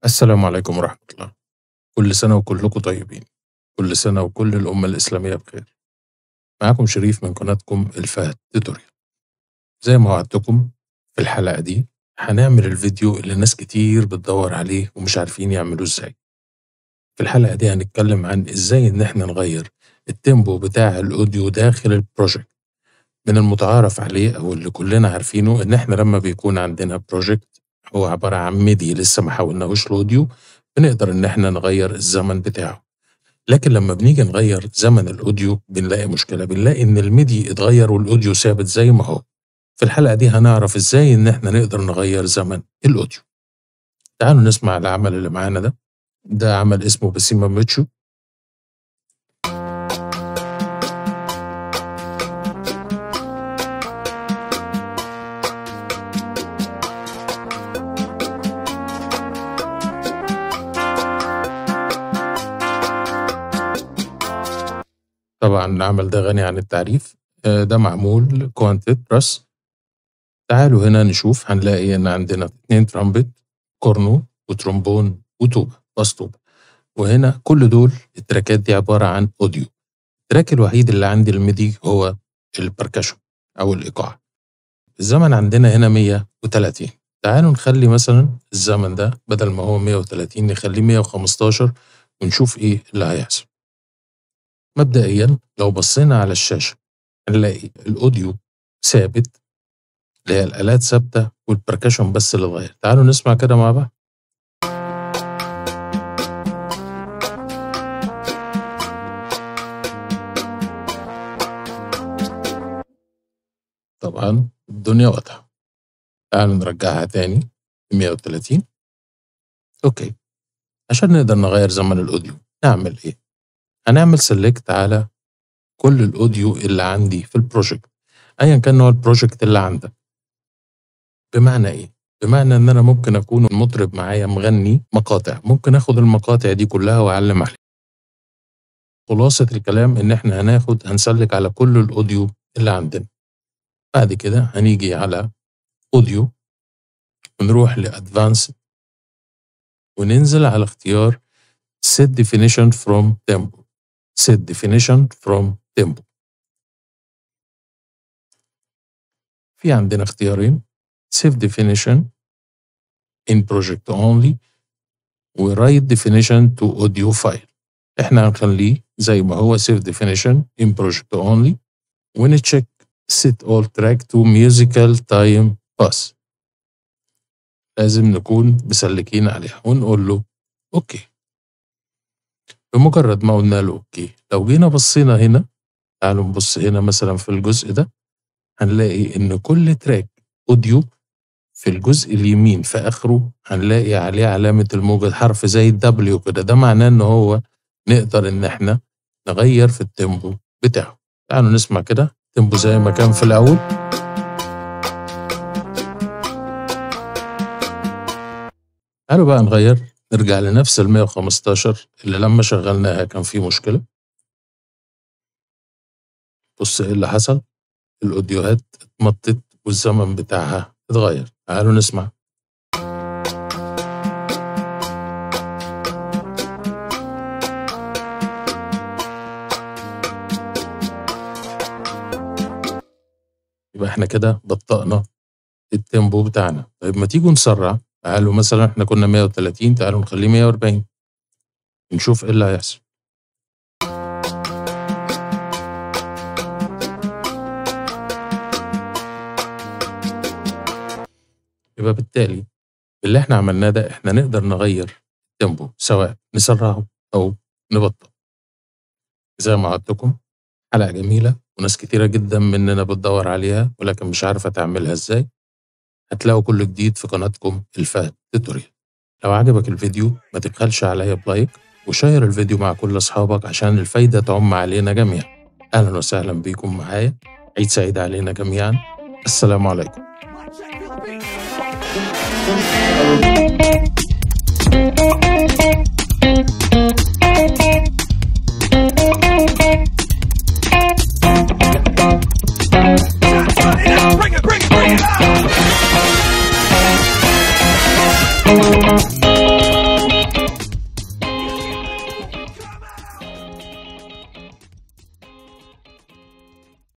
السلام عليكم ورحمة الله كل سنة وكلكم طيبين كل سنة وكل الأمة الإسلامية بخير معاكم شريف من قناتكم الفهد توتوريال زي ما وعدتكم في الحلقة دي هنعمل الفيديو اللي ناس كتير بتدور عليه ومش عارفين يعملوه ازاي في الحلقة دي هنتكلم عن ازاي ان احنا نغير التيمبو بتاع الاوديو داخل البروجكت من المتعارف عليه او اللي كلنا عارفينه ان احنا لما بيكون عندنا بروجكت هو عبارة عن ميدي لسه ما حولناهوش الاوديو بنقدر ان احنا نغير الزمن بتاعه لكن لما بنيجي نغير زمن الاوديو بنلاقي مشكلة بنلاقي ان الميدي اتغير والاوديو ثابت زي ما هو في الحلقة دي هنعرف ازاي ان احنا نقدر نغير زمن الاوديو تعالوا نسمع العمل اللي معانا ده ده عمل اسمه بسيما ميتشو طبعا العمل ده غني عن التعريف آه، ده معمول كوانتيت براس تعالوا هنا نشوف هنلاقي ان عندنا اتنين ترامبت كورنو وترومبون وتوبة باس توبة وهنا كل دول التراكات دي عبارة عن اوديو التراك الوحيد اللي عندي الميدي هو البركشن او الايقاع الزمن عندنا هنا 130 تعالوا نخلي مثلا الزمن ده بدل ما هو 130 نخليه 115 ونشوف ايه اللي هيحصل مبدئيا لو بصينا على الشاشة هنلاقي الأوديو ثابت اللي هي الآلات ثابتة والبركشن بس اللي اتغير تعالوا نسمع كده مع بعض طبعا الدنيا واضحة تعالوا نرجعها تاني 130 اوكي عشان نقدر نغير زمن الأوديو نعمل ايه هنعمل سيلكت على كل الاوديو اللي عندي في البروجكت ايا كان نوع البروجكت اللي عندك بمعنى ايه بمعنى ان انا ممكن اكون المطرب معايا مغني مقاطع ممكن اخد المقاطع دي كلها واعلم عليها خلاصة الكلام ان احنا هناخد هنسلك على كل الاوديو اللي عندنا بعد كده هنيجي على اوديو ونروح لادفانس وننزل على اختيار set definition from tempo set definition from tempo في عندنا اختيارين save definition in project only و write definition to audio file احنا هنخليه زي ما هو save definition in project only ونتشيك set all track to musical time pass لازم نكون مسلكين عليها ونقول له اوكي بمجرد ما قلنا له اوكي لو جينا بصينا هنا تعالوا نبص هنا مثلا في الجزء ده هنلاقي ان كل تراك اوديو في الجزء اليمين في اخره هنلاقي عليه علامة الموجة حرف زي الدبليو كده ده معناه ان هو نقدر ان احنا نغير في التيمبو بتاعه تعالوا نسمع كده تيمبو زي ما كان في الاول تعالوا بقى نغير نرجع لنفس ال 115 اللي لما شغلناها كان في مشكلة بص ايه اللي حصل الاوديوهات اتمطت والزمن بتاعها اتغير تعالوا نسمع يبقى احنا كده بطأنا التيمبو بتاعنا طيب ما تيجوا نسرع تعالوا مثلا احنا كنا 130 تعالوا نخليه 140 نشوف ايه اللي هيحصل يبقى بالتالي باللي احنا عملناه ده احنا نقدر نغير التيمبو سواء نسرعه او نبطئ زي ما وعدتكم حلقة جميلة وناس كتيرة جدا مننا بتدور عليها ولكن مش عارفة تعملها ازاي هتلاقوا كل جديد في قناتكم الفهد توتوريال لو عجبك الفيديو ما تبخلش عليا بلايك وشير الفيديو مع كل أصحابك عشان الفايدة تعم علينا جميعا أهلا وسهلا بيكم معايا عيد سعيد علينا جميعا السلام عليكم Bring it, bring it, bring it out!